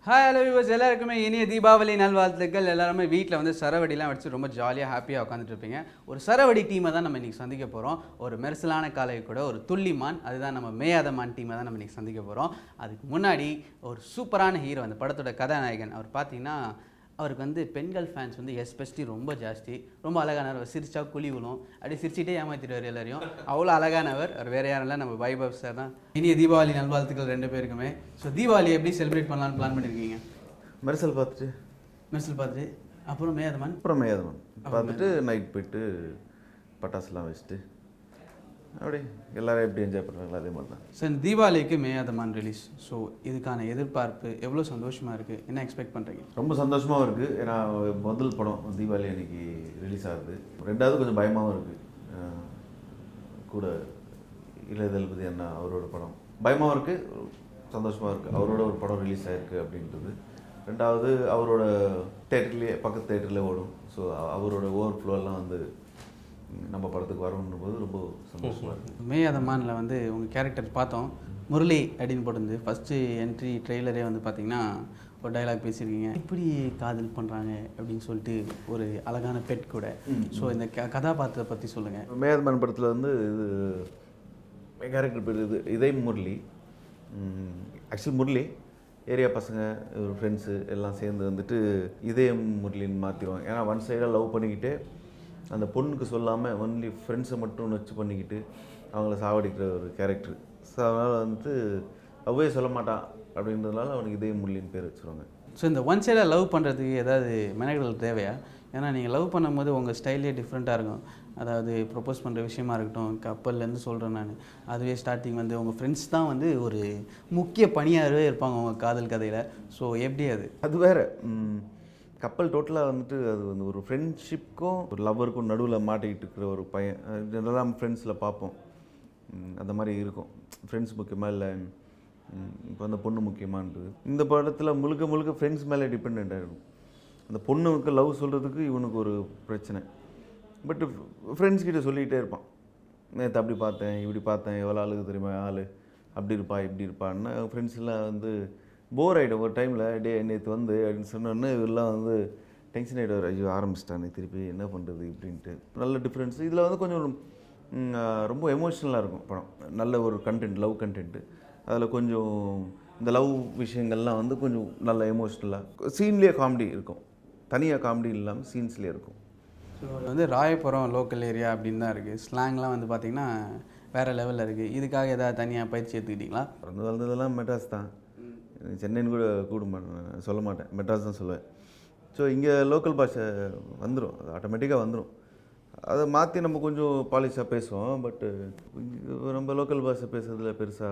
Hi hello viewers எல்லாருக்குமே இனிய தீபாவளி நல்வாழ்த்துக்கள் எல்லாருமே வீட்டில் வந்து சரவடிலாம் வச்சு ரொம்ப ஜாலியாக ஹாப்பியாக உட்காந்துட்டு இருப்பீங்க ஒரு சரவடி டீமை தான் நம்ம இன்றைக்கி சந்திக்க போகிறோம் ஒரு மெர்சலான காலை கூட ஒரு துள்ளிமான் அதுதான் நம்ம மேயாதமான் டீமை தான் நம்ம இன்றைக்கி சந்திக்க போகிறோம் அதுக்கு முன்னாடி ஒரு சூப்பரான ஹீரோ அந்த படத்தோட கதாநாயகன் அவர் பார்த்தீங்கன்னா அவருக்கு வந்து பெண்கள் ஃபேன்ஸ் வந்து எஸ்பெஷலி ரொம்ப ஜாஸ்தி ரொம்ப அழகானவர் சிரிச்சா குழி விழும் அப்படி சிரிச்சிட்டே ஏமாத்திடுவார் எல்லாரையும் அவ்வளோ அழகானவர் அவர் வேற யாரும் இல்லை நம்ம வைபவ் சார் தான் இனிய தீபாவளி நல்வாழ்த்துக்கள் ரெண்டு பேருக்குமே ஸோ தீபாவளி எப்படி செலிப்ரேட் பண்ணலாம்னு பிளான் பண்ணியிருக்கீங்க மெரிசல் பார்த்துட்டு மெர்சல் பார்த்துட்டு அப்புறம் மேதமன் அப்புறம் மேயதவன் பார்த்துட்டு நைட் போயிட்டு பட்டாசுலாம் வச்சுட்டு அப்படி எல்லாரும் எப்படி என்ஜாய் பண்ணுறாங்களோ அதே மாதிரி தான் சார் தீபாவளிக்கு மேயாதமான் ரிலீஸ் ஸோ இதுக்கான எதிர்பார்ப்பு எவ்வளோ சந்தோஷமாக இருக்குது என்ன எக்ஸ்பெக்ட் பண்ணுறீங்க ரொம்ப சந்தோஷமாகவும் இருக்குது ஏன்னா முதல் படம் தீபாவளி அன்னைக்கு ரிலீஸ் ஆகுது ரெண்டாவது கொஞ்சம் பயமாகவும் இருக்குது கூட இளைய தளபதி அண்ணா அவரோட படம் பயமாகவும் இருக்குது சந்தோஷமாக இருக்குது அவரோட ஒரு படம் ரிலீஸ் ஆயிருக்கு அப்படின்றது ரெண்டாவது அவரோட தேட்டர்லேயே பக்கத்து தேட்டரில் ஓடும் ஸோ அவரோட ஓவர் ஃப்ளோலாம் வந்து நம்ம படத்துக்கு வரணும் போது ரொம்ப சந்தோஷமாக இருக்குது மேயாதமானில் வந்து உங்கள் கேரக்டர் பார்த்தோம் முரளி அப்படின்னு போட்டிருந்து ஃபஸ்ட்டு என்ட்ரி ட்ரெய்லரே வந்து பார்த்தீங்கன்னா ஒரு டைலாக் பேசியிருக்கீங்க இப்படி காதல் பண்ணுறாங்க அப்படின்னு சொல்லிட்டு ஒரு அழகான பெட் கூட ஸோ இந்த க கதாபாத்திரத்தை பற்றி சொல்லுங்கள் மேதமன் படத்தில் வந்து இது என் கேரக்டர் பேர் இது இதய் முரளி ஆக்சுவலி முரளி ஏரியா பசங்க ஒரு ஃப்ரெண்ட்ஸு எல்லாம் சேர்ந்து வந்துட்டு இதயம் முரளின்னு மாற்றிடுவாங்க ஏன்னா ஒன் சைடாக லவ் பண்ணிக்கிட்டு அந்த பொண்ணுக்கு சொல்லாமல் ஒன்லி ஃப்ரெண்ட்ஸை மட்டும் வச்சு பண்ணிக்கிட்டு அவங்கள சாவடிக்கிற ஒரு கேரக்டர் ஸோ அதனால் வந்துட்டு லவ்வே சொல்ல மாட்டான் அப்படின்றதுனால அவனுக்கு இதயம் முரளின்னு பேர் வச்சுருவாங்க ஸோ இந்த ஒன் சைடாக லவ் பண்ணுறதுக்கு ஏதாவது மெனக்கடல் தேவையா ஏன்னா நீங்கள் லவ் பண்ணும்போது உங்கள் ஸ்டைலே டிஃப்ரெண்ட்டாக இருக்கும் அதாவது ப்ரொப்போஸ் பண்ணுற விஷயமா இருக்கட்டும் கப்பல்லேருந்து சொல்கிறேன் நான் அதுவே ஸ்டார்டிங் வந்து உங்கள் ஃப்ரெண்ட்ஸ் தான் வந்து ஒரு முக்கிய பணியாகவே இருப்பாங்க உங்கள் காதல் கதையில் ஸோ எப்படி அது அது வேற ம், கப்பல் டோட்டலாக வந்துட்டு அது வந்து ஒரு ஃப்ரெண்ட்ஷிப்க்கும் ஒரு லவ்வருக்கும் நடுவில் மாட்டிக்கிட்டு இருக்கிற ஒரு பையன் ஜெனரலாக நம்ம ஃப்ரெண்ட்ஸில் பார்ப்போம் ம், அந்த மாதிரி இருக்கும் ஃப்ரெண்ட்ஸ் முக்கியமாக இல்லை இப்போ அந்த பொண்ணு முக்கியமான்றது இந்த படத்தில் முழுக்க முழுக்க ஃப்ரெண்ட்ஸ் மேலே டிபெண்ட் ஆகிடும் அந்த பொண்ணுக்கு லவ் சொல்கிறதுக்கு இவனுக்கு ஒரு பிரச்சனை பட் ஃப்ரெண்ட்ஸ் கிட்ட சொல்லிகிட்டே இருப்பான் நேற்று அப்படி பார்த்தேன் இப்படி பார்த்தேன் எவ்வளோ ஆளுக்கு தெரியுமா ஆள் அப்படி இருப்பா இப்படி இருப்பான்னு ஃப்ரெண்ட்ஸ் எல்லாம் வந்து போர் ஆகிடும் ஒரு டைமில் டே நேற்று வந்து அப்படின்னு சொன்னோன்னே இவரெல்லாம் வந்து டென்ஷன் ஆகிடுவார் ஐயோ ஆரம்பிச்சிட்டானே திருப்பி என்ன பண்ணுறது இப்படின்ட்டு நல்ல டிஃப்ரென்ஸ் இதில் வந்து கொஞ்சம் ம், ஆ, ரொம்ப எமோஷ்னலாக இருக்கும் படம் நல்ல ஒரு கண்டென்ட் லவ் கண்டென்ட்டு அதில் கொஞ்சம் இந்த லவ் விஷயங்கள்லாம் வந்து கொஞ்சம் நல்ல எமோஷ்னலாக சீன்லேயே காமெடி இருக்கும் தனியாக காமெடி இல்லாமல் சீன்ஸ்லேயே இருக்கும் ஸோ அது வந்து ராயபுரம் லோக்கல் ஏரியா அப்படின்னு தான் இருக்குது ஸ்லாங்லாம் வந்து பார்த்திங்கன்னா வேறு லெவலில் இருக்குது இதுக்காக ஏதாவது தனியாக பயிற்சி எடுத்துக்கிட்டீங்களா பிறந்து வளர்ந்ததெல்லாம் மெட்ராஸ் தான் சென்னைன்னு கூட கூட மாட்டேன் சொல்ல மாட்டேன் மெட்ராஸ் தான் சொல்லுவேன் ஸோ இங்கே லோக்கல் பாஷை வந்துடும் அது ஆட்டோமேட்டிக்காக வந்துடும் அதை மாற்றி நம்ம கொஞ்சம் பாலிஷாக பேசுவோம் பட்டு நம்ம லோக்கல் பாஷை பேசுறதுல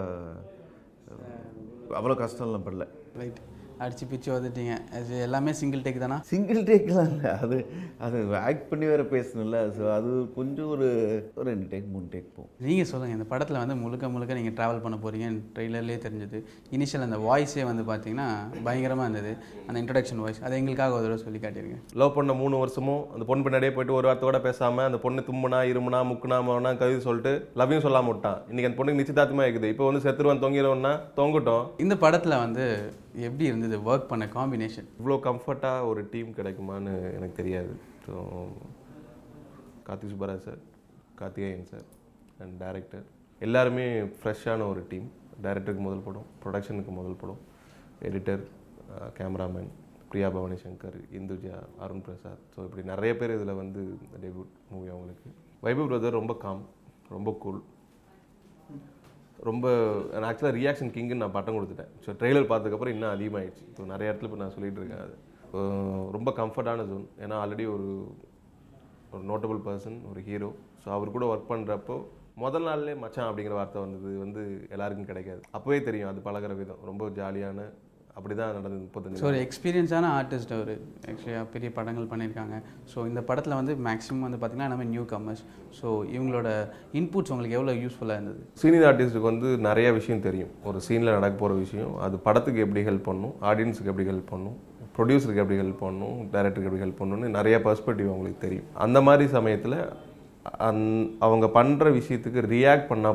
பெருசாக அவ்வளோ கஷ்டம்லாம் படல ரைட் அடித்து பிச்சு வந்துட்டீங்க அது எல்லாமே சிங்கிள் டேக் தானா சிங்கிள் டேக்லாம் இல்லை அது அது ஆக்ட் பண்ணி வேறு பேசணும்ல ஸோ அது கொஞ்சம் ஒரு ஒரு ரெண்டு டேக் மூணு டேக் போகும் நீங்கள் சொல்லுங்கள் இந்த படத்தில் வந்து முழுக்க முழுக்க நீங்கள் ட்ராவல் பண்ண போகிறீங்க ட்ரெய்லர்லேயே தெரிஞ்சது இனிஷியல் அந்த வாய்ஸே வந்து பார்த்தீங்கன்னா பயங்கரமாக இருந்தது அந்த இன்ட்ரடக்ஷன் வாய்ஸ் அதை எங்களுக்காக ஒரு தடவை சொல்லி காட்டியிருங்க லவ் பண்ண மூணு வருஷமும் அந்த பொண்ணு பின்னாடியே போயிட்டு ஒரு வார்த்தை கூட பேசாம அந்த பொண்ணு தும்முனா இருமுனா முக்குனா மோனா கவிதை சொல்லிட்டு லவ்யும் சொல்லாம விட்டான் இன்னைக்கு அந்த பொண்ணுக்கு நிச்சயதார்த்தமா இருக்குது இப்போ வந்து செத்துருவான் தொங்கிடுவோம்னா தொங்கட்டும் இந்த படத்தில் வந்து எப்படி இருந்தது ஒர்க் பண்ண காம்பினேஷன் இவ்வளோ கம்ஃபர்ட்டாக ஒரு டீம் கிடைக்குமான்னு எனக்கு தெரியாது so Karthik Subbaraj sir Karthikeyan sir and director எல்லாருமே ஃப்ரெஷ்ஷான ஒரு டீம் டைரக்டருக்கு முதல் படம் ப்ரொடக்ஷனுக்கு முதல் படம் editor cameraman Priya Bhavani Shankar Induja Arun Prasad so இப்படி நிறைய பேர் இதில் வந்து டெபியூட் மூவி அவங்களுக்கு வைபவ் பிரதர் ரொம்ப காம் ரொம்ப கூல் ரொம்ப ஆக்சுவலாக ரியாக்ஷன் கிங்குன்னு நான் பட்டம் கொடுத்துட்டேன் ஸோ ட்ரெய்லர் பார்த்ததுக்கப்புறம் இன்னும் அதிகமாகிடுச்சு ஸோ நிறைய இடத்துல இப்போ நான் சொல்லிட்டு இருக்கேன் அது அஹ் ரொம்ப கம்ஃபர்டான ஜோன் ஏன்னா ஆல்ரெடி ஒரு ஒரு நோட்டபிள் பர்சன் ஒரு ஹீரோ ஸோ அவர் கூட ஒர்க் பண்ணுறப்போ முதல் நாள்லேயே மச்சான் அப்படிங்கிற வார்த்தை வந்தது வந்து எல்லாருக்கும் கிடைக்காது அப்போவே தெரியும் அது பழகுற விதம் ரொம்ப ஜாலியான அப்படி தான் நடந்தது முப்பத்தஞ்சு ஸோ ஒரு எக்ஸ்பீரியன்ஸான ஆர்டிஸ்ட் அவர் ஆக்சுவலியாக பெரிய படங்கள் பண்ணியிருக்காங்க ஸோ இந்த படத்தில் வந்து மேக்ஸிமம் வந்து பார்த்திங்கன்னா எல்லாமே நியூ கம்மர்ஸ் ஸோ இவங்களோட இன்புட்ஸ் உங்களுக்கு எவ்வளோ யூஸ்ஃபுல்லாக இருந்தது சீனியர் ஆர்டிஸ்ட்டுக்கு வந்து நிறைய விஷயம் தெரியும் ஒரு சீனில் நடக்க போகிற விஷயம் அது படத்துக்கு எப்படி ஹெல்ப் பண்ணும் ஆடியன்ஸுக்கு எப்படி ஹெல்ப் பண்ணும் ப்ரொடியூசருக்கு எப்படி ஹெல்ப் பண்ணும் டைரக்டருக்கு எப்படி ஹெல்ப் பண்ணணும்னு நிறைய பர்ஸ்பெக்டிவ் அவங்களுக்கு தெரியும் அந்த மாதிரி சமயத்தில் அந் அவங்க பண்ணுற விஷயத்துக்கு ரியாக்ட் பண்ணால் போதும்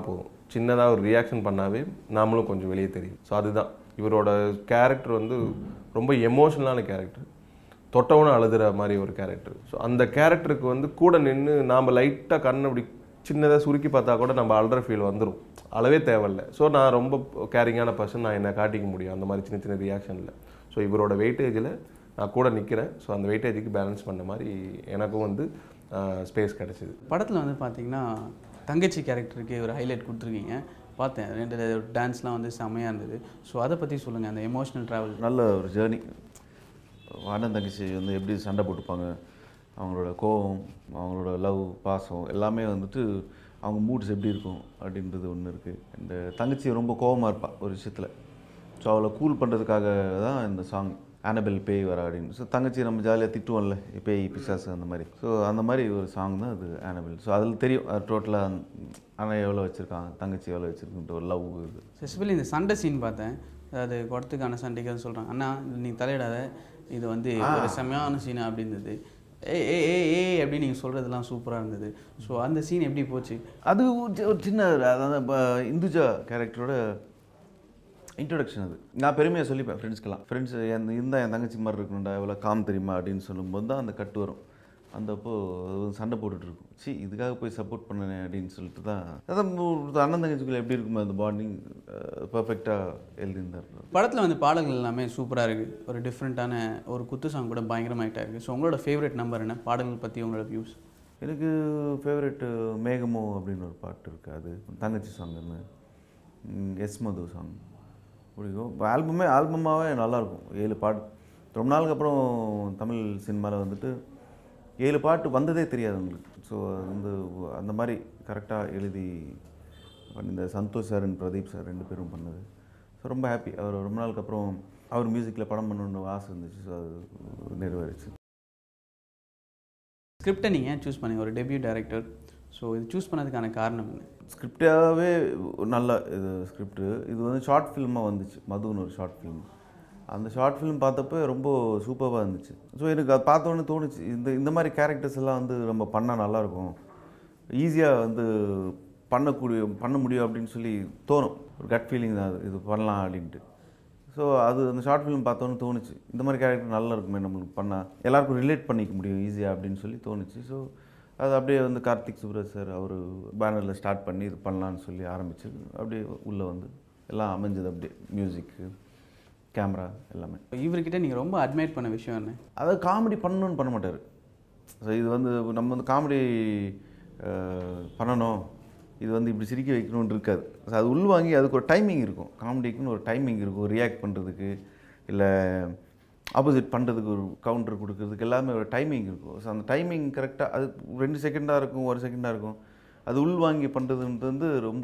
சின்னதாக ஒரு ரியாக்ஷன் பண்ணாவே நாமளும் கொஞ்சம் வெளியே தெரியும் ஸோ அதுதான் இவரோட கேரக்டர் வந்து ரொம்ப எமோஷனலான கேரக்டர் தொட்டவனும் அழுதுற மாதிரி ஒரு கேரக்டர் ஸோ அந்த கேரக்டருக்கு வந்து கூட நின்று நாம் லைட்டாக கண் அப்படி சின்னதாக சுருக்கி பார்த்தா கூட நம்ம அழுற ஃபீல் வந்துடும் அளவே தேவையில்ல ஸோ நான் ரொம்ப கேரிங்கான பர்சன் நான் என்ன காட்டிக்க முடியும் அந்த மாதிரி சின்ன சின்ன ரியாக்ஷனில் ஸோ இவரோட வெயிட்டேஜில் நான் கூட நிற்கிறேன் ஸோ அந்த வெயிட்டேஜுக்கு பேலன்ஸ் பண்ண மாதிரி எனக்கும் வந்து ஸ்பேஸ் கிடச்சிது படத்தில் வந்து பார்த்தீங்கன்னா தங்கச்சி கேரக்டருக்கு ஒரு ஹைலைட் கொடுத்துருக்கீங்க பார்த்தேன் ரெண்டு டான்ஸ்லாம் வந்து செம்மையாக இருந்தது ஸோ அதை பற்றி சொல்லுங்கள் அந்த எமோஷனல் ட்ராவல் நல்ல ஒரு ஜேர்னி அண்ணன் தங்கச்சி வந்து எப்படி சண்டை போட்டுப்பாங்க அவங்களோட கோபம் அவங்களோட லவ் பாசம் எல்லாமே வந்துட்டு அவங்க மூட்ஸ் எப்படி இருக்கும் அப்படின்றது ஒன்று இருக்குது இந்த தங்கச்சி ரொம்ப கோவமாக இருப்பாள் ஒரு விஷயத்தில் ஸோ அவளை கூல் பண்ணுறதுக்காக தான் இந்த சாங் ஆனபெல் பேய் வர அப்படின்னு ஸோ தங்கச்சி நம்ம ஜாலியாக திட்டுவோம்ல பேய் பிசாசு அந்த மாதிரி ஸோ அந்த மாதிரி ஒரு சாங் தான் அது ஆனபெல் ஸோ அதில் தெரியும் அது டோட்டலாக அண்ணன் எவ்வளோ வச்சுருக்கான் தங்கச்சி எவ்வளோ வச்சுருக்குன்ட்டு ஒரு லவ் இது எஸ்பெஷலி இந்த சண்டை சீன் பார்த்தேன் அதாவது குடத்துக்கான சண்டைக்கு சொல்கிறாங்க அண்ணா நீ தலையிடாத இது வந்து ஒரு செம்மையான சீன் அப்படின்றது ஏ ஏ ஏ ஏ அப்படின்னு நீங்கள் சொல்கிறதெல்லாம் சூப்பராக இருந்தது ஸோ அந்த சீன் எப்படி போச்சு அது ஒரு சி- ஒரு சின்ன அதாவது இப்போ இந்துஜா கேரக்டரோட இன்ட்ரொடக்ஷன் அது நான் பெருமையாக சொல்லிப்பேன் ஃப்ரெண்ட்ஸ்க்கெல்லாம் ஃப்ரெண்ட்ஸ் என் இருந்தால் என் தங்கச்சி மாதிரி இருக்கணும்டா எவ்வளோ காம் தெரியுமா அப்படின்னு சொல்லும்போது தான் அந்த கட்டு வரும் அந்த அப்போ அது வந்து சண்டை போட்டுட்டு இருக்கும் சி இதுக்காக போய் சப்போர்ட் பண்ணனே அப்படின்னு சொல்லிட்டு தான் அதான் ஒரு அண்ணன் தங்கச்சிக்குள்ள எப்படி இருக்குமோ அந்த பாண்டிங் பர்ஃபெக்டாக எழுதியிருந்தார் படத்தில் வந்து பாடல்கள் எல்லாமே சூப்பராக இருக்குது ஒரு டிஃப்ரெண்ட்டான ஒரு குத்து சாங் கூட பயங்கரமாயிட்டா இருக்குது ஸோ உங்களோட ஃபேவரட் நம்பர் என்ன பாடல்கள் பற்றி உங்களோட வியூஸ் எனக்கு ஃபேவரெட்டு மேகமோ அப்படின்னு ஒரு பாட்டு இருக்குது அது தங்கச்சி சாங்குன்னு எஸ் மது சாங் பிடிக்கும் ஆல்பமே ஆல்பமாகவே நல்லாயிருக்கும் ஏழு பாட்டு ரொம்ப நாளுக்கு அப்புறம் தமிழ் சினிமாவில் வந்துட்டு ஏழு பாட்டு வந்ததே தெரியாது உங்களுக்கு ஸோ அது வந்து அந்த மாதிரி கரெக்டாக எழுதி பண்ணி இந்த Santhosh sir and Pradeep sir ரெண்டு பேரும் பண்ணது ஸோ ரொம்ப ஹாப்பி அவர் ரொம்ப நாளுக்கு அப்புறம் அவர் மியூசிக்கில் படம் பண்ணணுன்னு ஆசை இருந்துச்சு ஸோ அது நிறைவேறிச்சு ஸ்கிரிப்டை நீங்கள் ஏன் சூஸ் பண்ணீங்க ஒரு டெபியூ டைரக்டர் ஸோ இது சூஸ் பண்ணதுக்கான காரணம் என்ன ஸ்கிரிப்டாகவே நல்ல இது ஸ்கிரிப்டு இது வந்து ஷார்ட் ஃபில்மாக வந்துச்சு மதுன்னு ஒரு ஷார்ட் ஃபிலிம் அந்த ஷார்ட் ஃபிலிம் பார்த்தப்ப ரொம்ப சூப்பராக இருந்துச்சு ஸோ எனக்கு அது பார்த்தோன்னே தோணுச்சு இந்த இந்த மாதிரி கேரக்டர்ஸ் எல்லாம் வந்து நம்ம பண்ணால் நல்லாயிருக்கும் ஈஸியாக வந்து பண்ணக்கூடிய பண்ண முடியும் அப்படின்னு சொல்லி தோணும் ஒரு கட் ஃபீலிங் தான் அது இது பண்ணலாம் அப்படின்ட்டு ஸோ அது அந்த ஷார்ட் ஃபிலிம் பார்த்தோன்னே தோணுச்சு இந்த மாதிரி கேரக்டர் நல்லா இருக்குமே நம்மளுக்கு பண்ணால் எல்லாருக்கும் ரிலேட் பண்ணிக்க முடியும் ஈஸியாக அப்படின்னு சொல்லி தோணுச்சு ஸோ அது அப்படியே வந்து கார்த்திக் சுப்ராஜ் சார் அவர் பேனரில் ஸ்டார்ட் பண்ணி இது பண்ணலான்னு சொல்லி ஆரம்பிச்சு அப்படியே உள்ளே வந்து எல்லாம் அமைஞ்சது அப்படியே மியூசிக்கு கேமரா எல்லாமே இவர்கிட்ட நீங்கள் ரொம்ப அட்மைட் பண்ண விஷயம் என்ன அதாவது காமெடி பண்ணணும்னு பண்ண மாட்டார் ஸோ இது வந்து நம்ம வந்து காமெடி பண்ணணும் இது வந்து இப்படி சிரிக்க வைக்கணும்னு இருக்காது ஸோ அது உள்வாங்கி அதுக்கு ஒரு டைமிங் இருக்கும் காமெடிக்குன்னு ஒரு டைமிங் இருக்கும் ரியாக்ட் பண்ணுறதுக்கு இல்லை ஆப்போசிட் பண்ணுறதுக்கு ஒரு கவுண்டர் கொடுக்கறதுக்கு எல்லாமே ஒரு டைமிங் இருக்கும் ஸோ அந்த டைமிங் கரெக்டாக அது ரெண்டு செகண்டாக இருக்கும் ஒரு செகண்டாக இருக்கும் அது உள்வாங்கி பண்ணுறதுன்றது வந்து ரொம்ப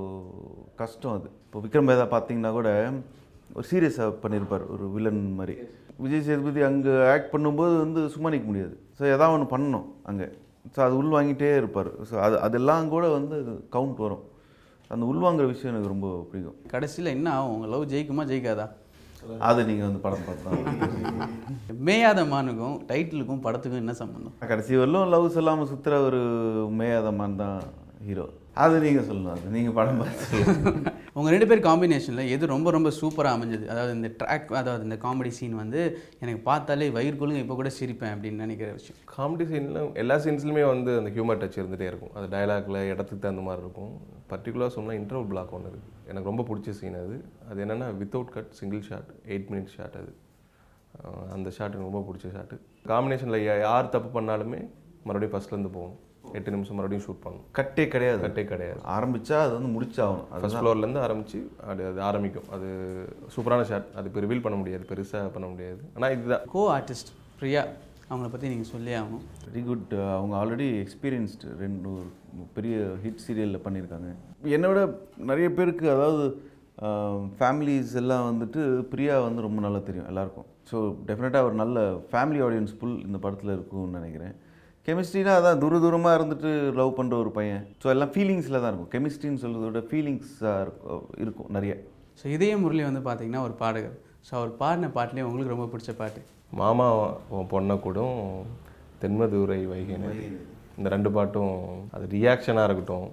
கஷ்டம் அது இப்போ விக்ரம் வேதா பார்த்தீங்கன்னா கூட ஒரு சீரியஸாக பண்ணியிருப்பார் ஒரு வில்லன் மாதிரி விஜய் சேதுபதி அங்கே ஆக்ட் பண்ணும்போது வந்து சும்மா நிற்க முடியாது ஸோ எதாவது ஒன்று பண்ணணும் அங்கே ஸோ அது உள்வாங்கிட்டே இருப்பார் ஸோ அது அதெல்லாம் கூட வந்து கவுண்ட் வரும் அந்த உள்வாங்குற விஷயம் எனக்கு ரொம்ப பிடிக்கும் கடைசியில் என்ன ஆகும் உங்கள் லவ் ஜெயிக்குமா ஜெயிக்காதா அது நீங்கள் வந்து படம் பார்த்தா மேயாத மானுக்கும் டைட்டிலுக்கும் படத்துக்கும் என்ன சம்மந்தம் கடைசி வரலும் லவ்ஸ் இல்லாமல் சுற்றுற ஒரு மேயாதமான் தான் ஹீரோ அது நீங்கள் சொல்லணும் அது நீங்கள் படம் பார்த்து சொல்லணும் உங்கள் ரெண்டு பேர் காம்பினேஷனில் எது ரொம்ப ரொம்ப சூப்பராக அமைஞ்சது அதாவது இந்த ட்ராக் அதாவது இந்த காமெடி சீன் வந்து எனக்கு பார்த்தாலே வயிறுக்குள்ளுங்க இப்போ கூட சிரிப்பேன் அப்படின்னு நினைக்கிற விஷயம் காமெடி சீனில் எல்லா சீன்ஸ்லையுமே வந்து அந்த ஹியூமர் டச் இருந்துகிட்டே இருக்கும் அது டயலாக்ல இடத்துக்கு தகுந்த மாதிரி இருக்கும் பர்டிகுலராக சொன்னால் இன்டர்வல் பிளாக் ஒன்று இருக்குது எனக்கு ரொம்ப பிடிச்ச சீன் அது அது என்னென்னா without cut single shot eight minute shot அது அஹ் அந்த ஷாட் எனக்கு ரொம்ப பிடிச்ச ஷாட்டு காம்பினேஷனில் யார் தப்பு பண்ணாலுமே மறுபடியும் ஃபஸ்ட்லேருந்து போகணும் எட்டு நிமிஷம் மறுபடியும் ஷூட் பண்ணணும் கட்டே கிடையாது கட்டே கிடையாது ஆரம்பிச்சா அது வந்து முடிச்சாகணும் அது ஃபர்ஸ்ட் ஃப்ளோர்லேருந்து ஆரம்பித்து அது அது ஆரம்பிக்கும் அது சூப்பரான ஷாட் அது இப்போ ரிவீல் பண்ண முடியாது பெருசாக பண்ண முடியாது ஆனால் இதுதான் கோ ஆர்டிஸ்ட் பிரியா அவங்கள பற்றி நீங்கள் சொல்லி ஆகணும் வெரி குட் அவங்க ஆல்ரெடி எக்ஸ்பீரியன்ஸ்டு ரெண்டு ஒரு பெரிய ஹிட் சீரியலில் பண்ணியிருக்காங்க என்னை விட நிறைய பேருக்கு அதாவது ஃபேமிலிஸ் எல்லாம் வந்துட்டு பிரியா வந்து ரொம்ப நல்லா தெரியும் எல்லாருக்கும் ஸோ டெஃபினட்டாக ஒரு நல்ல ஃபேமிலி ஆடியன்ஸ் ஃபுல் இந்த படத்தில் இருக்கும்னு நினைக்கிறேன் கெமிஸ்ட்ரினா அதான் தூர தூரமாக இருந்துட்டு லவ் பண்ணுற ஒரு பையன் ஸோ எல்லாம் ஃபீலிங்ஸில் தான் இருக்கும் கெமிஸ்ட்ரின்னு சொல்கிறத விட ஃபீலிங்ஸாக இருக்கும் இருக்கும் நிறைய ஸோ இதய முரளி வந்து பார்த்தீங்கன்னா ஒரு பாடகர் ஸோ அவர் பாடின பாட்டுலேயே உங்களுக்கு ரொம்ப பிடிச்ச பாட்டு மாமா உன் பொண்ணை கூடும் தென்மதுரை வைகை நதி. இந்த ரெண்டு பாட்டும் அது ரியாக்ஷனாக இருக்கட்டும்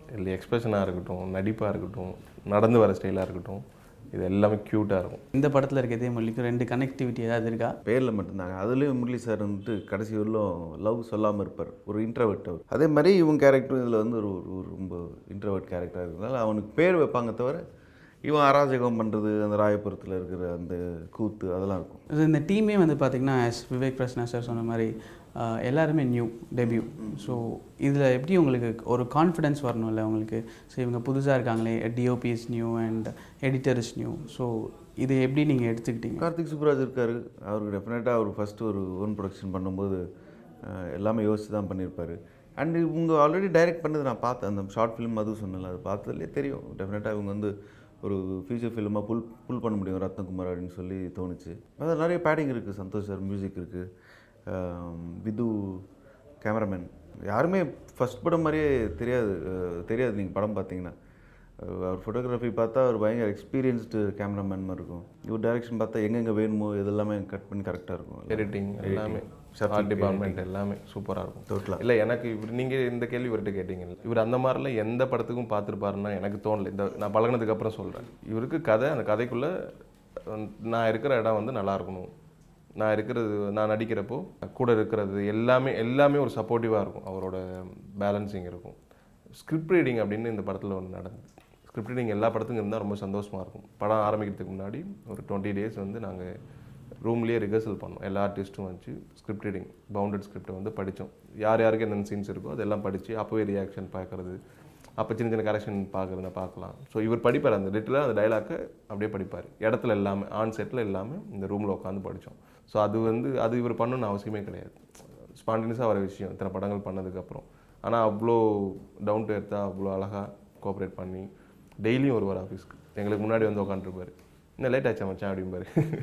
இல்லை எக்ஸ்பிரஷனாக இருக்கட்டும் நடிப்பாக இருக்கட்டும் நடந்து வர ஸ்டைலாக இருக்கட்டும் இது எல்லாமே க்யூட்டாக இருக்கும் இந்த படத்தில் இருக்க இதே மொழிக்கும் ரெண்டு கனெக்டிவிட்டி ஏதாவது இருக்கா பேரில் மட்டும்தாங்க அதுலேயும் முரளி சார் வந்துட்டு கடைசி வரலும் லவ் சொல்லாமல் இருப்பார் ஒரு இன்ட்ரவர்ட் அவர் அதே மாதிரி இவன் கேரக்டரும் இதில் வந்து ஒரு ஒரு- ஒரு ரொம்ப இன்ட்ரவர்ட் கேரக்டராக இருக்கிறதுனால அவனுக்கு பேர் வைப்பாங்க தவிர இவன் அராஜகம் பண்ணுறது அந்த ராயபுரத்தில் இருக்கிற அந்த கூத்து அதெல்லாம் இருக்கும் இது இந்த டீமே வந்து பார்த்திங்கன்னா எஸ் விவேக் பிரஸ்னா சார் சொன்ன மாதிரி ஆஹ், எல்லாருமே நியூ டெபியூ ஸோ இதில் எப்படி உங்களுக்கு ஒரு கான்ஃபிடென்ஸ் வரணும்ல உங்களுக்கு ஸோ இவங்க புதுசாக இருக்காங்களே DOP is new and editor is new so இதை எப்படி நீங்கள் எடுத்துக்கிட்டீங்க கார்த்திக் சுப்ராஜ் இருக்கார் அவருக்கு டெஃபினட்டாக அவர் ஃபஸ்ட்டு ஒரு ஓன் ப்ரொடக்ஷன் பண்ணும்போது அஹ், எல்லாமே யோசித்து தான் பண்ணியிருப்பார் அண்ட் இவங்க ஆல்ரெடி டைரக்ட் பண்ணது நான் பார்த்தேன் அந்த ஷார்ட் ஃபிலிம் அதுவும் சொன்னல அது பார்த்ததுலேயே தெரியும் டெஃபினட்டாக இவங்க வந்து ஒரு ஃபியூச்சர் ஃபிலிமாக புல் புல் பண்ண முடியும் ரத்னகுமார் அப்படின்னு சொல்லி தோணுச்சு அதில் நிறைய பேடிங் இருக்குது சந்தோஷ் சார் மியூசிக் இருக்குது விது கேமராமேன் யாருமே ஃபஸ்ட் படம் மாதிரியே தெரியாது அஹ், தெரியாது நீங்கள் படம் பார்த்தீங்கன்னா அஹ் அவர் ஃபோட்டோகிராஃபி பார்த்தா அவர் பயங்கர எக்ஸ்பீரியன்ஸ்டு கேமராமேன் மாதிரி இருக்கும் இவர் டைரக்ஷன் பார்த்தா எங்கெங்கே வேணுமோ இதெல்லாமே கட் பண்ணி கரெக்டாக இருக்கும் எடிட்டிங் எல்லாமே ஆர்ட் டிபார்ட்மெண்ட் எல்லாமே சூப்பராக இருக்கும் Total-ஆ. இல்லை எனக்கு இவர் நீங்கள் இந்த கேள்வி இவர்கிட்ட கேட்டீங்க இவர் அந்த மாதிரிலாம் எந்த படத்துக்கும் பார்த்துருப்பாருன்னா எனக்கு தோணல இந்த நான் பழகுனதுக்கு அப்புறம் சொல்கிறேன் இவருக்கு கதை அந்த கதைக்குள்ளே நான் இருக்கிற இடம் வந்து நல்லா இருக்கணும் நான் இருக்கிறது நான் நடிக்கிறப்போ கூட இருக்கிறது எல்லாமே எல்லாமே ஒரு சப்போர்ட்டிவாக இருக்கும் அவரோட பேலன்சிங் இருக்கும் ஸ்கிரிப்ட் ரீடிங் அப்படின்னு இந்த படத்தில் ஒன்று நடந்தது ஸ்கிரிப்ட் ரீடிங் எல்லா படத்துக்கும் இருந்தால் ரொம்ப சந்தோஷமாக இருக்கும் படம் ஆரம்பிக்கிறதுக்கு முன்னாடி ஒரு டுவெண்ட்டி டேஸ் வந்து நாங்கள் ரூம்லேயே ரிஹர்சல் பண்ணோம் எல்லா ஆர்டிஸ்ட்டும் வச்சு ஸ்கிரிப்ட் ரீடிங் பவுண்டட் ஸ்கிரிப்டை வந்து படித்தோம் யார் யாருக்கு என்னென்ன சீன்ஸ் இருக்கோ அதெல்லாம் படித்து அப்போவே ரியாக்ஷன் பார்க்குறது அப்போ சின்ன சின்ன கரெக்ஷன் பார்க்குறத பார்க்கலாம் ஸோ இவர் படிப்பார் அந்த லிட்டலாக அந்த டைலாக்கை அப்படியே படிப்பார் இடத்துல எல்லாமே ஆன் செட்டில் இல்லாமல் இந்த ரூமில் உட்காந்து படித்தோம் ஸோ அது வந்து அது இவர் பண்ணணும்னு அவசியமே கிடையாது ஸ்பான்டினியஸாக வர விஷயம் இத்தனை படங்கள் பண்ணதுக்கப்புறம் ஆனால் அவ்வளோ டவுன் டு எர்த்தாக அவ்வளோ அழகாக கோஆப்ரேட் பண்ணி டெய்லியும் வருவார் ஆஃபீஸ்க்கு எங்களுக்கு முன்னாடி வந்து உட்காந்துருப்பாரு இன்னும் லேட் ஆச்சா மச்சான் அப்படிம்பாரு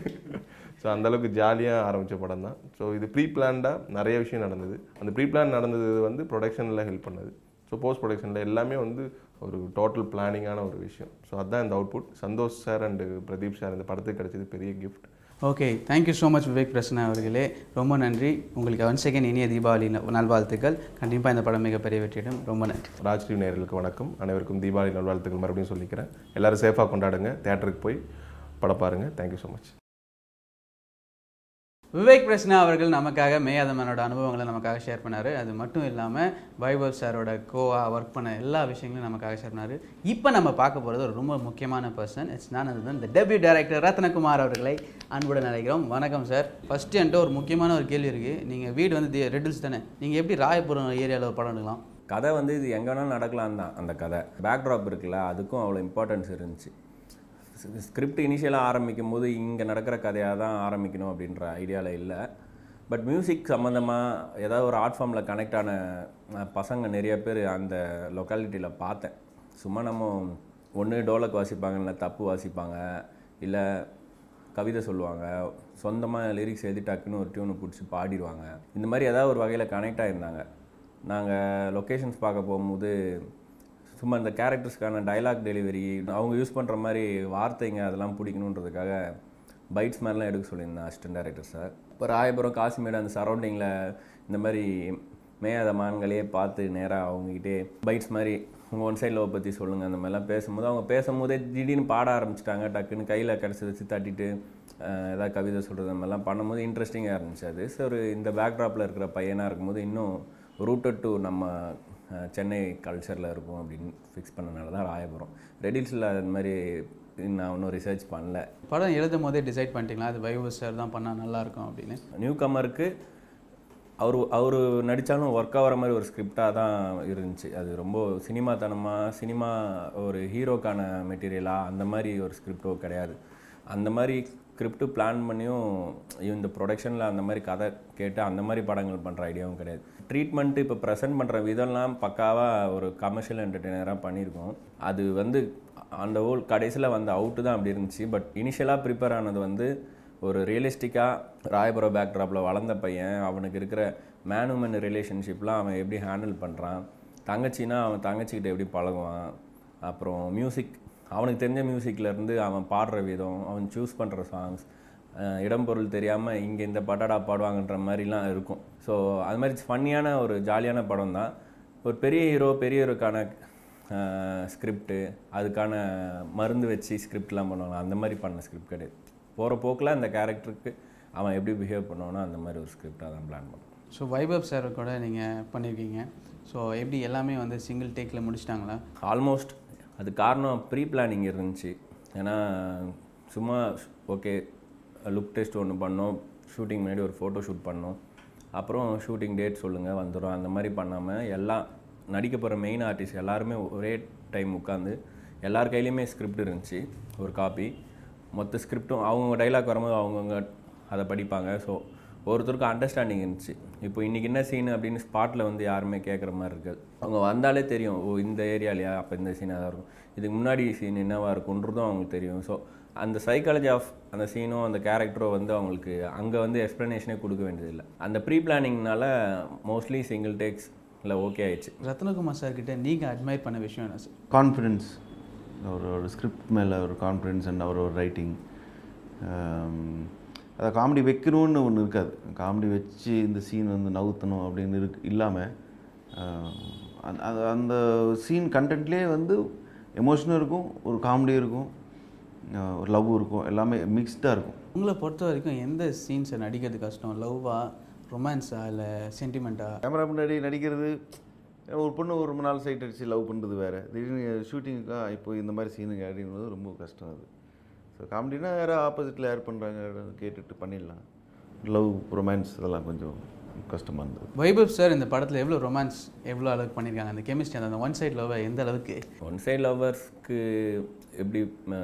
ஸோ அந்தளவுக்கு ஜாலியாக ஆரம்பித்த படம் தான் ஸோ இது ப்ரீ பிளான்டாக நிறைய விஷயம் நடந்தது அந்த ப்ரீ பிளான் நடந்தது வந்து ப்ரொடக்ஷனில் ஹெல்ப் பண்ணது ஸோ போஸ்ட் ப்ரொடக்ஷனில் எல்லாமே வந்து ஒரு டோட்டல் பிளானிங்கான ஒரு விஷயம் ஸோ அதுதான் இந்த output Santhosh sir and Pradeep sir இந்த படத்துக்கு கிடைச்சது பெரிய gift okay thank you so much Vivek Prasanna அவர்களே ரொம்ப நன்றி உங்களுக்கு ஒன் செகண்ட் இனிய தீபாவளி ந- நல்வாழ்த்துக்கள் கண்டிப்பாக இந்த படம் மிகப்பெரிய வெற்றியிடும் ரொம்ப நன்றி ராஜ் டிவி நேயர்களுக்கு வணக்கம் அனைவருக்கும் தீபாவளி நல்வாழ்த்துக்கள் மறுபடியும் சொல்லிக்கிறேன் எல்லாரும் சேஃபாக கொண்டாடுங்க தேட்டருக்கு போய் படம் பாருங்கள் thank you so much Vivek Prasanna அவர்கள் நமக்காக மேயாதமனோட அனுபவங்களை நமக்காக ஷேர் பண்ணார் அது மட்டும் இல்லாமல் வைபவ் சாரோட கோவா ஒர்க் பண்ண எல்லா விஷயங்களையும் நமக்காக ஷேர் பண்ணார் இப்போ நம்ம பார்க்க போகிறது ஒரு ரொம்ப முக்கியமான பர்சன் இட்ஸ் நான் அதுதான் இந்த டெபியூ டைரக்டர் ரத்னகுமார் அவர்களை அன்புடன் அழைக்கிறோம் வணக்கம் சார் ஃபஸ்ட்டு என்கிட்ட ஒரு முக்கியமான ஒரு கேள்வி இருக்குது நீங்கள் வீடு வந்து தி- ரெட்டில்ஸ் தானே நீங்கள் எப்படி ராயபுரம் ஏரியாவில் ஒரு படம் எடுக்கலாம் கதை வந்து இது எங்கே வேணாலும் நடக்கலாம் தான் அந்த கதை பேக்ட்ராப் இருக்குல்ல அதுக்கும் அவ்வளோ இம்பார்ட்டன்ஸ் இருந்துச்சு ஸ்கிரிப்ட் இனிஷியலாக ஆரம்பிக்கும் போது இங்கே நடக்கிற கதையாக தான் ஆரம்பிக்கணும் அப்படின்ற ஐடியாவில் இல்லை பட் மியூசிக் சம்மந்தமாக ஏதாவது ஒரு ஆர்ட் ஃபார்மில் கனெக்ட் ஆன அஹ், பசங்க நிறைய பேர் அந்த லொக்காலிட்டியில் பார்த்தேன் சும்மா நம்ம ஒன்று டோலக் வாசிப்பாங்க இல்லை தப்பு வாசிப்பாங்க இல்லை கவிதை சொல்லுவாங்க சொந்தமாக லிரிக்ஸ் எழுதி டக்குன்னு ஒரு டியூனை பிடிச்சி பாடிடுவாங்க இந்த மாதிரி ஏதாவது ஒரு வகையில் கனெக்ட் ஆகிருந்தாங்க நாங்கள் லொக்கேஷன்ஸ் பார்க்க போகும்போது சும்மா இந்த கேரக்டர்ஸ்க்கான டைலாக் டெலிவரி அவங்க யூஸ் பண்ணுற மாதிரி வார்த்தைங்க அதெல்லாம் பிடிக்கணுன்றதுக்காக பைட்ஸ் மாதிரிலாம் எடுக்க சொல்லியிருந்தேன் அசிஸ்டன்ட் டைரக்டர் சார் இப்போ ராயபுரம் காசிமேடு அந்த சரௌண்டிங்கில் இந்த மாதிரி மேயாத மான்களையே பார்த்து நேராக அவங்ககிட்டே பைட்ஸ் மாதிரி உங்கள் ஒன் சைட் லவ் பற்றி சொல்லுங்கள் அந்த மாதிரிலாம் பேசும்போது அவங்க பேசும்போதே திடீர்னு பாட ஆரம்பிச்சிட்டாங்க டக்குன்னு கையில் கிடச்சி வச்சு தட்டிட்டு அஹ், ஏதாவது கவிதை சொல்கிறது அந்த மாதிரிலாம் பண்ணும்போது இன்ட்ரெஸ்டிங்காக இருந்துச்சு அது ஸோ ஒரு இந்த பேக்ட்ராப்பில் இருக்கிற பையனாக இருக்கும்போது இன்னும் ரூட்டட் டு நம்ம அஹ், சென்னை கல்ச்சரில் இருக்கும் அப்படின்னு ஃபிக்ஸ் பண்ணனால தான் ராயபுரம் ரெடில்ஸில் அது மாதிரி நான் ஒன்றும் ரிசர்ச் பண்ணல படம் எழுதும் போதே டிசைட் பண்ணிட்டீங்களா அது வைபவ் சார் தான் பண்ணால் நல்லாயிருக்கும் அப்படின்னு நியூ கமருக்கு அவர் அவர் நடித்தாலும் ஒர்க் ஆகிற மாதிரி ஒரு ஸ்கிரிப்டாக தான் இருந்துச்சு அது ரொம்ப சினிமாத்தனமாக சினிமா ஒரு ஹீரோக்கான மெட்டீரியலாக அந்த மாதிரி ஒரு ஸ்கிரிப்டோ கிடையாது அந்த மாதிரி ஸ்கிரிப்ட் பிளான் பண்ணியும் இந்த ப்ரொடக்ஷனில் அந்த மாதிரி கதை கேட்டு அந்த மாதிரி படங்கள் பண்ணுற ஐடியாவும் கிடையாது ட்ரீட்மெண்ட்டு இப்போ ப்ரெசென்ட் பண்ணுற விதம்லாம் பக்காவாக ஒரு கமர்ஷியல் என்டர்டெய்னராக பண்ணியிருக்கோம் அது வந்து அந்த ஹோல் கடைசியில் வந்த அவுட்டு தான் அப்படி இருந்துச்சு பட் இனிஷியலாக ப்ரிப்பேர் ஆனது வந்து ஒரு ரியலிஸ்டிக்காக ராயபுரம் பேக்ட்ராப்பில் வளர்ந்த பையன் அவனுக்கு இருக்கிற மேனுமன் ரிலேஷன்ஷிப்லாம் அவன் எப்படி ஹேண்டில் பண்ணுறான் தங்கச்சின்னா அவன் தங்கச்சிக்கிட்ட எப்படி பழகுவான் அப்புறம் மியூசிக் அவனுக்கு தெரிஞ்ச மியூசிக்ல இருந்து அவன் பாடுற விதம் அவன் சூஸ் பண்ணுற சாங்ஸ் இடம் பொருள் தெரியாமல் இங்கே இந்த பட்டாடா பாடுவாங்கன்ற மாதிரிலாம் இருக்கும் ஸோ அது மாதிரி ஃபன்னியான ஒரு ஜாலியான படம் தான் ஒரு பெரிய ஹீரோ பெரிய ஹீரோக்கான ஸ்கிரிப்டு அதுக்கான மருந்து வச்சு ஸ்கிரிப்ட்லாம் பண்ணுவாங்க அந்த மாதிரி பண்ண ஸ்கிரிப்ட் கிடையாது போகிற போக்கில் அந்த கேரக்டருக்கு அவன் எப்படி பிஹேவ் பண்ணுவானோ அந்த மாதிரி ஒரு ஸ்கிரிப்டாக தான் பிளான் பண்ணோம் ஸோ வைபவ் சார் கூட நீங்கள் பண்ணியிருக்கீங்க ஸோ எப்படி எல்லாமே வந்து சிங்கிள் டேக்கில் முடிச்சிட்டாங்களா ஆல்மோஸ்ட் அது காரணம் ப்ரீ பிளானிங் இருந்துச்சு ஏன்னா சும்மா ஓகே லுக் டெஸ்ட் ஒன்று பண்ணோம் ஷூட்டிங் முன்னாடி ஒரு ஃபோட்டோ ஷூட் பண்ணோம் அப்புறம் ஷூட்டிங் டேட் சொல்லுங்கள் வந்துடும் அந்த மாதிரி பண்ணாமல் எல்லாம் நடிக்க போகிற மெயின் ஆர்டிஸ்ட் எல்லாருமே ஒரே டைம் உட்காந்து எல்லார் கையிலையுமே ஸ்கிரிப்ட் இருந்துச்சு ஒரு காப்பி மொத்த ஸ்கிரிப்டும் அவங்கவுங்க டைலாக் வரும்போது அவங்கவுங்க அதை படிப்பாங்க ஸோ ஒருத்தருக்கும் அண்டர்ஸ்டாண்டிங் இருந்துச்சு இப்போ இன்றைக்கி என்ன சீன் அப்படின்னு ஸ்பாட்டில் வந்து யாருமே கேட்குற மாதிரி இருக்காது அவங்க வந்தாலே தெரியும் ஓ இந்த ஏரியாலையா அப்போ இந்த சீனாக தான் இருக்கும் இதுக்கு முன்னாடி சீன் என்னவாக இருக்குன்றதும் அவங்களுக்கு தெரியும் ஸோ அந்த சைக்காலஜி ஆஃப் அந்த சீனோ அந்த கேரக்டரோ வந்து அவங்களுக்கு அங்கே வந்து எக்ஸ்ப்ளனேஷனே கொடுக்க வேண்டியதில்லை அந்த ப்ரீ பிளானிங்னால மோஸ்ட்லி சிங்கிள் டேக்ஸ் இல்லை ஓகே ஆயிடுச்சு ரத்னகுமார் சார் கிட்ட நீங்கள் அட்மையர் பண்ண விஷயம் என்ன சார் கான்ஃபிடென்ஸ் அவரோட ஸ்கிரிப்ட் மேலே ஒரு கான்ஃபிடென்ஸ் அண்ட் அவரோட ரைட்டிங் அதை காமெடி வைக்கணும்னு ஒன்று இருக்காது காமெடி வச்சு இந்த சீன் வந்து நவுத்தணும் அப்படின்னு இருக்கு இல்லாமல் அந்த அந்த சீன் கண்டென்ட்லேயே வந்து எமோஷனும் இருக்கும் ஒரு காமெடி இருக்கும் அஹ் ஒரு லவ் இருக்கும் எல்லாமே மிக்ஸ்டாக இருக்கும் உங்களை பொறுத்த வரைக்கும் எந்த சீன்ஸை நடிக்கிறது கஷ்டம் லவ்வா ரொமான்ஸா இல்லை சென்டிமெண்ட்டா கேமரா முன்னாடி நடிக்கிறது ஒரு பொண்ணு ஒரு நாள் சைட் அடித்து லவ் பண்ணுறது வேறு திடீர்னு ஷூட்டிங்க்கா இப்போ இந்த மாதிரி சீனுங்க அப்படின்றது ரொம்ப கஷ்டம் அது ஸோ காமெடினா யாராவது ஆப்போசிட்டில் யார் பண்ணுறாங்க கேட்டுட்டு பண்ணிடலாம் லவ் ரொமான்ஸ் இதெல்லாம் கொஞ்சம் கஷ்டமாக இருந்தது வைபவ் சார் இந்த படத்தில் எவ்வளோ ரொமான்ஸ் எவ்வளோ அளவுக்கு பண்ணியிருக்காங்க அந்த கெமிஸ்ட்ரி அந்த ஒன் சைட் லவ் எந்த அளவுக்கு ஒன் சைட் லவ்வர்ஸ்க்கு எப்படி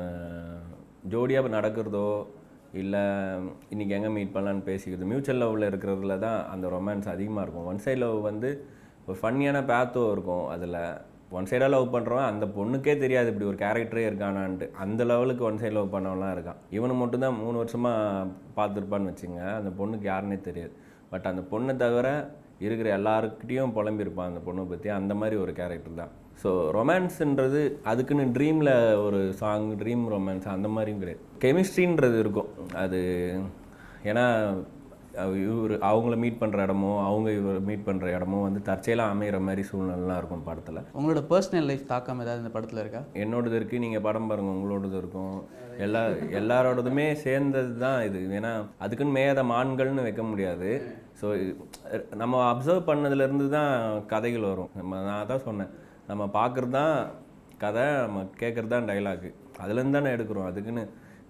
ஜோடியாக நடக்கிறதோ இல்லை இன்றைக்கி எங்கே மீட் பண்ணலான்னு பேசிக்கிறது மியூச்சுவல் லவ்வில் இருக்கிறதுல தான் அந்த ரொமான்ஸ் அதிகமாக இருக்கும் ஒன் சைட் லவ் வந்து ஒரு ஃபன்னியான பேத்தோ இருக்கும் அதில் ஒன் சைடாக லவ் பண்ணுறவன் அந்த பொண்ணுக்கே தெரியாது இப்படி ஒரு கேரக்டரே இருக்கானான்ட்டு அந்த லெவலுக்கு ஒன் சைடு லவ் பண்ணவன்லாம் இருக்கான் இவனை மட்டும்தான் மூணு வருஷமாக பார்த்துருப்பான்னு வச்சுங்க அந்த பொண்ணுக்கு யாருன்னே தெரியாது பட் அந்த பொண்ணை தவிர இருக்கிற எல்லாருக்கிட்டேயும் புலம்பியிருப்பான் அந்த பொண்ணை பற்றி அந்த மாதிரி ஒரு கேரக்டர் தான் ஸோ ரொமான்ஸ்ன்றது அதுக்குன்னு ட்ரீமில் ஒரு சாங் ட்ரீம் ரொமான்ஸ் அந்த மாதிரியும் கிடையாது கெமிஸ்ட்ரின்றது இருக்கும் அது ஏன்னா இவர் அவங்கள மீட் பண்ணுற இடமோ அவங்க இவர் மீட் பண்ணுற இடமோ வந்து தற்செயலாக அமைகிற மாதிரி சூழ்நிலைலாம் இருக்கும் படத்தில் உங்களோட பர்சனல் லைஃப் தாக்கம் ஏதாவது இந்த படத்தில் இருக்கா என்னோடது இருக்குது நீங்கள் படம் பாருங்கள் உங்களோடது இருக்கும் எல்லா எல்லாரோடதுமே சேர்ந்தது தான் இது ஏன்னா அதுக்குன்னு மேத மான்கள்னு வைக்க முடியாது ஸோ நம்ம அப்சர்வ் பண்ணதுலேருந்து தான் கதைகள் வரும் நம்ம நான் தான் சொன்னேன் நம்ம பார்க்குறது தான் கதை நம்ம கேட்குறது தான் டைலாக்கு அதுலேருந்து தானே எடுக்கிறோம் அதுக்குன்னு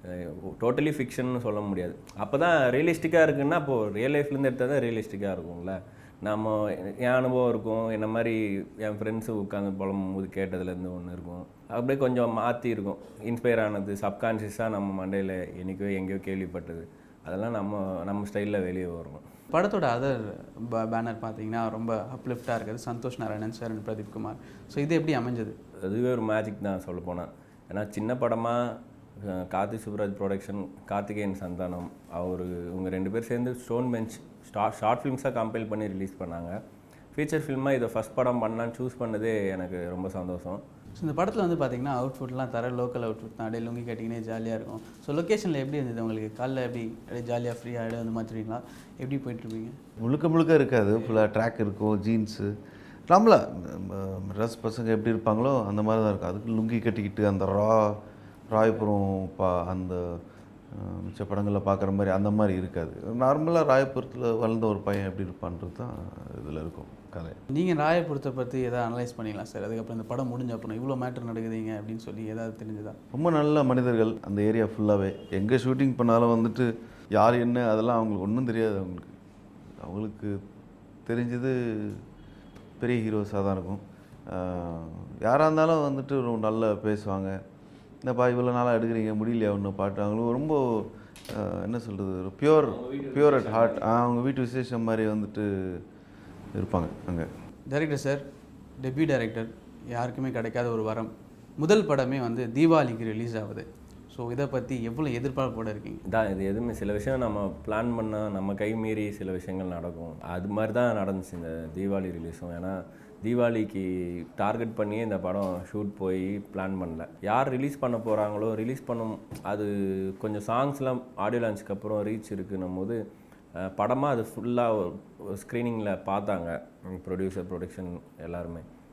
டோட்டலி ஃபிக்ஷன்னு சொல்ல முடியாது அப்போ தான் ரியலிஸ்டிக்காக இருக்குன்னா அப்போது ரியல் லைஃப்லேருந்து எடுத்தால் தான் ரியலிஸ்டிக்காக இருக்கும்ல நம்ம என் அனுபவம் இருக்கும் என்ன மாதிரி என் ஃப்ரெண்ட்ஸு உட்காந்து புலம்பும் போது கேட்டதுலேருந்து ஒன்று இருக்கும் அப்படியே கொஞ்சம் மாற்றி இருக்கும் இன்ஸ்பயர் ஆனது சப்கான்ஷியஸாக நம்ம மண்டையில் என்றைக்கோ எங்கேயோ கேள்விப்பட்டது அதெல்லாம் நம்ம நம்ம ஸ்டைலில் வெளியே வரும் படத்தோட அதர் பேனர் பார்த்தீங்கன்னா ரொம்ப அப்லிஃப்டாக இருக்குது Santhosh Narayanan sir and Pradeep Kumar so இது எப்படி அமைஞ்சது அதுவே ஒரு மேஜிக் தான் சொல்ல போனால் ஏன்னா சின்ன படமாக கார்த்தி சுப்ராஜ் ப்ரொடக்ஷன் கார்த்திகேயன் சந்தானம் அவர் இவங்க ரெண்டு பேர் சேர்ந்து ஸ்டோன் பெஞ்ச் ஸ்டா ஷார்ட் ஃபிலிம்ஸாக கம்பைல் பண்ணி ரிலீஸ் பண்ணாங்க ஃபீச்சர் ஃபில்மாக இதை ஃபஸ்ட் படம் பண்ணலான்னு சூஸ் பண்ணதே எனக்கு ரொம்ப சந்தோஷம் ஸோ இந்த படத்தில் வந்து பார்த்தீங்கன்னா அவுட்ஃபுட்லாம் தர லோக்கல் அவுட்ஃபுட் தான் அப்படியே லுங்கி கட்டிங்கனே ஜாலியாக இருக்கும் ஸோ லொக்கேஷனில் எப்படி இருந்தது உங்களுக்கு காலைல எப்படி அப்படியே ஜாலியாக ஃப்ரீயாக அப்படியே வந்து மாற்றுவீங்களா எப்படி போயிட்டுருப்பீங்க முழுக்க முழுக்க இருக்காது ஃபுல்லாக ட்ராக் இருக்கும் ஜீன்ஸு நம்மள ட்ரெஸ் பசங்க எப்படி இருப்பாங்களோ அந்த மாதிரி தான் இருக்கும் அதுக்கு லுங்கி கட்டிக்கிட்டு அந்த ரா ராயபுரம் பா அந்த அஹ், மிச்ச படங்களில் பார்க்குற மாதிரி அந்த மாதிரி இருக்காது நார்மலாக ராயபுரத்தில் வளர்ந்த ஒரு பையன் எப்படி இருப்பான்றது தான் இதில் இருக்கும் கதை நீங்கள் ராயபுரத்தை பற்றி எதாவது அனலைஸ் பண்ணிக்கலாம் சார் அதுக்கப்புறம் இந்த படம் முடிஞ்ச அப்புறம் இவ்வளோ மேட்டர் நடக்குதுங்க அப்படின்னு சொல்லி ஏதாவது தெரிஞ்சுதா ரொம்ப நல்ல மனிதர்கள் அந்த ஏரியா ஃபுல்லாகவே எங்கே ஷூட்டிங் பண்ணாலும் வந்துட்டு யார் என்ன அதெல்லாம் அவங்களுக்கு ஒன்றும் தெரியாது அவங்களுக்கு அவங்களுக்கு தெரிஞ்சது பெரிய ஹீரோஸாக தான் இருக்கும் ஆஹ் யாராக இருந்தாலும் வந்துட்டு ரொம்ப நல்லா பேசுவாங்க என்னப்பா இவ்வளோ நாளாக எடுக்கிறீங்க முடியலையா ஒன்று பாட்டு அவங்களுக்கு ரொம்ப ஆஹ் என்ன சொல்கிறது ஒரு பியூர் பியூர் அட் ஹார்ட் அவங்க வீட்டு விசேஷம் மாதிரி வந்துட்டு இருப்பாங்க அங்கே டைரக்டர் சார் டெபியூ டைரக்டர் யாருக்குமே கிடைக்காத ஒரு வரம் முதல் படமே வந்து தீபாவளிக்கு ரிலீஸ் ஆகுது ஸோ இதை பற்றி எவ்வளோ எதிர்பார்ப்போட இருக்கீங்க தான் இது எதுவுமே சில விஷயம் நம்ம பிளான் பண்ணால் நம்ம கை மீறி சில விஷயங்கள் நடக்கும் அது மாதிரி தான் நடந்துச்சு இந்த தீபாவளி ரிலீஸும் ஏன்னா தீபாவளிக்கு டார்கெட் பண்ணியே இந்த படம் ஷூட் போய் பிளான் பண்ணல யார் ரிலீஸ் பண்ண போகிறாங்களோ ரிலீஸ் பண்ணும் அது கொஞ்சம் சாங்ஸ்லாம் ஆடியோ லான்ச்சுக்கு அப்புறம் ரீச் இருக்குன்னும் போது படமாக அது ஃபுல்லாக ஸ்க்ரீனிங்கில் பார்த்தாங்க ப்ரொடியூசர் ப்ரொடக்ஷன் எல்லாருமே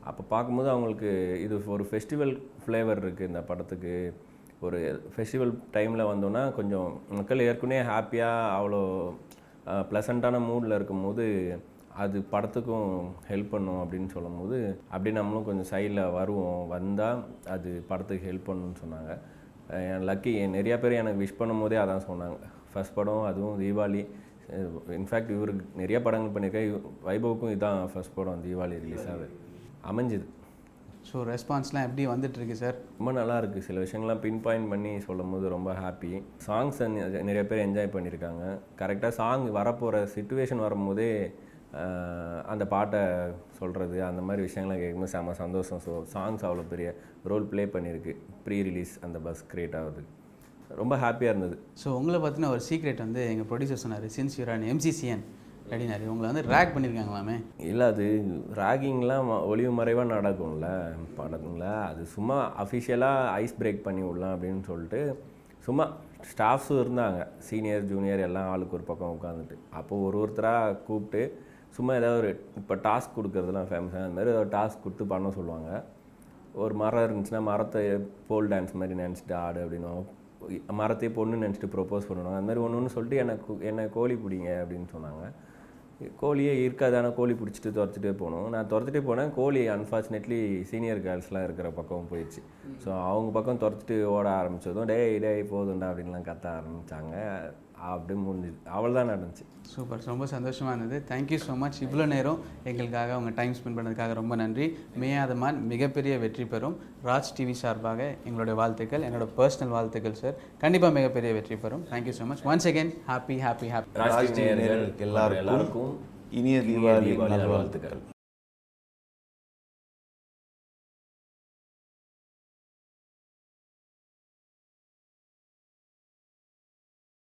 அப்போ பார்க்கும்போது அவங்களுக்கு இது ஒரு ஃபெஸ்டிவல் ஃப்ளேவர் இருக்குது இந்த படத்துக்கு ஒரு ஃபெஸ்டிவல் டைமில் வந்தோன்னா கொஞ்சம் மக்கள் ஏற்கனவே ஹாப்பியாக அவ்வளோ ப்ளசண்ட்டான மூடில் இருக்கும்போது அது படத்துக்கும் ஹெல்ப் பண்ணும் அப்படின்னு சொல்லும்போது அப்படி நம்மளும் கொஞ்சம் சைடில் வருவோம் வந்தால் அது படத்துக்கு ஹெல்ப் பண்ணுன்னு சொன்னாங்க அஹ் என் லக்கி நிறையா பேர் எனக்கு விஷ் பண்ணும்போதே அதான் சொன்னாங்க ஃபர்ஸ்ட் படம் அதுவும் தீபாவளி இன்ஃபேக்ட் இவருக்கு நிறைய படங்கள் பண்ணியிருக்கேன் இவ- வைபவுக்கும் இதான் ஃபர்ஸ்ட் படம் தீபாவளி ரிலீஸ் ஆகுது அமைஞ்சுது ஸோ ரெஸ்பான்ஸ்லாம் எப்படி வந்துட்டு இருக்கு சார் ரொம்ப நல்லா இருக்குது சில விஷயங்கள்லாம் பின் பாயிண்ட் பண்ணி சொல்லும் போது ரொம்ப ஹாப்பி சாங்ஸை நிறைய பேர் என்ஜாய் பண்ணியிருக்காங்க கரெக்டாக சாங் வரப்போகிற சுச்சுவேஷன் வரும்போதே ஆஹ், அந்த பாட்டை சொல்கிறது அந்த மாதிரி விஷயங்கள்லாம் கேட்கும்போது செம்ம சந்தோஷம் ஸோ சாங்ஸ் அவ்வளோ பெரிய ரோல் ப்ளே பண்ணியிருக்கு ப்ரீ ரிலீஸ் அந்த பஸ் கிரியேட் ஆகுது ரொம்ப ஹாப்பியாக இருந்தது ஸோ உங்களை பற்றின ஒரு சீக்ரெட் வந்து எங்கள் ப்ரொடியூசர் சொன்னார் சின்ஸ் யூர் அன் எம்சிசிஎன் அப்படின்னாரு உங்களை வந்து ரேக் பண்ணியிருக்காங்களாமே இல்லை அது ராகிங்லாம் ஒளிவு மறைவாக நடக்கும்ல படத்துல அது சும்மா அஃபிஷியலாக ஐஸ் பிரேக் பண்ணி விடலாம் அப்படின்னு சொல்லிட்டு சும்மா ஸ்டாஃப்ஸும் இருந்தாங்க சீனியர் ஜூனியர் எல்லாம் ஆளுக்கு ஒரு பக்கம் உட்காந்துட்டு அப்போது ஒரு ஒருத்தராக கூப்பிட்டு சும்மா ஏதாவது ஒரு இப்போ டாஸ்க் கொடுக்குறதுலாம் ஃபேமஸாக அந்த மாதிரி ஏதாவது டாஸ்க் கொடுத்து பண்ண சொல்லுவாங்க ஒரு மரம் இருந்துச்சுன்னா மரத்தை போல் டான்ஸ் மாதிரி நினச்சிட்டு ஆடு அப்படின்னும் மரத்தையே பொண்ணு நினச்சிட்டு ப்ரொப்போஸ் பண்ணுவாங்க அந்த மாதிரி ஒன்று ஒன்று சொல்லிட்டு எனக்கு என்னை கோழி பிடிங்க அப்படின்னு சொன்னாங்க கோழியே இருக்காதான கோழி பிடிச்சிட்டு துரத்துட்டே போகணும் நான் துரத்துட்டே போனேன் கோழி அன்ஃபார்ச்சுனேட்லி சீனியர் கேர்ள்ஸ்லாம் இருக்கிற பக்கம் போயிடுச்சு ஸோ அவங்க பக்கம் துரத்துட்டு ஓட ஆரம்பிச்சதும் டேய் டேய் போதும்டா அப்படின்லாம் கத்த ஆரம்பித்தாங்க அப்படியே முடிஞ்சுது அவள் தான் நடந்துச்சு சூப்பர் ரொம்ப சந்தோஷமாக இருந்தது தேங்க்யூ ஸோ மச் இவ்வளோ நேரம் எங்களுக்காக உங்கள் டைம் ஸ்பெண்ட் பண்ணதுக்காக ரொம்ப நன்றி மேயாதமான் மிகப்பெரிய வெற்றி பெறும் ராஜ் டிவி சார்பாக எங்களுடைய வாழ்த்துக்கள் என்னோட பர்சனல் வாழ்த்துக்கள் சார் கண்டிப்பாக மிகப்பெரிய வெற்றி பெறும் thank you so much once again happy happy happy Raj Raj TV நேயர்கள் நேயர்களுக்கு எல்லாருக்கும் எல்லாருக்கும் இனிய தீபாவளி தீபாவளி நல்வாழ்த்துக்கள்